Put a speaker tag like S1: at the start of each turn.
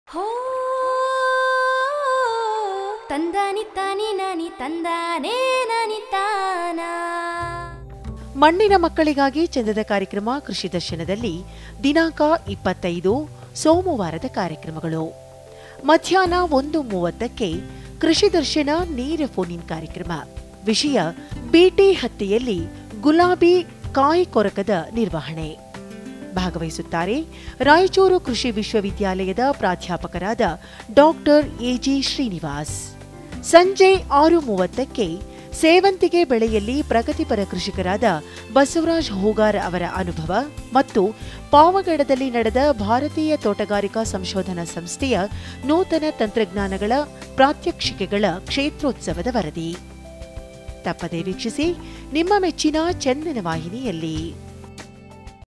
S1: ಹೋ ತಂದಾನಿ ತಾನಿ ನಾನಿ ತಂದಾನೇ ನಾನಿ ತಾನ
S2: ಮಣ್ಣಿನ ಮಕ್ಕಳಿಗಾಗಿ ಚಂದದ ಕಾರ್ಯಕ್ರಮ ಕೃಷಿ ದರ್ಶನದಲ್ಲಿ ದಿನಾಂಕ ಇಪ್ಪತ್ತೈದು ಸೋಮವಾರದ ಕಾರ್ಯಕ್ರಮಗಳು ಮಧ್ಯಾಹ್ನ ಒಂದು ಮೂವತ್ತಕ್ಕೆ ಕೃಷಿ ದರ್ಶನ ನೇರ ಫೋನ್ ಕಾರ್ಯಕ್ರಮ ವಿಷಯ ಬಿಟಿ ಹತ್ತಿಯಲ್ಲಿ ಗುಲಾಬಿ ಕಾಯಿ ಕೊರಕದ ನಿರ್ವಹಣೆ ಭಾಗವಹಿಸುತ್ತಾರೆ ರಾಯಚೂರು ಕೃಷಿ ವಿಶ್ವವಿದ್ಯಾಲಯದ ಪ್ರಾಧ್ಯಾಪಕರಾದ ಡಾಕ್ಟರ್ ಎಜಿ ಶ್ರೀನಿವಾಸ್ ಸಂಜೆ ಆರು ಮೂವತ್ತಕ್ಕೆ ಸೇವಂತಿಗೆ ಬೆಳೆಯಲ್ಲಿ ಪ್ರಗತಿಪರ ಕೃಷಿಕರಾದ ಬಸವರಾಜ್ ಹೂಗಾರ್ ಅವರ ಅನುಭವ ಮತ್ತು ಪಾವಗಡದಲ್ಲಿ ನಡೆದ ಭಾರತೀಯ ತೋಟಗಾರಿಕಾ ಸಂಶೋಧನಾ ಸಂಸ್ಥೆಯ ನೂತನ ತಂತ್ರಜ್ಞಾನಗಳ ಪ್ರಾತ್ಯಕ್ಷಿಕೆಗಳ ಕ್ಷೇತ್ರೋತ್ಸವದ ವರದಿ ತಪ್ಪದೇ ವೀಕ್ಷಿಸಿ ನಿಮ್ಮ ಮೆಚ್ಚಿನ ಚಂದನ ವಾಹಿನಿಯಲ್ಲಿ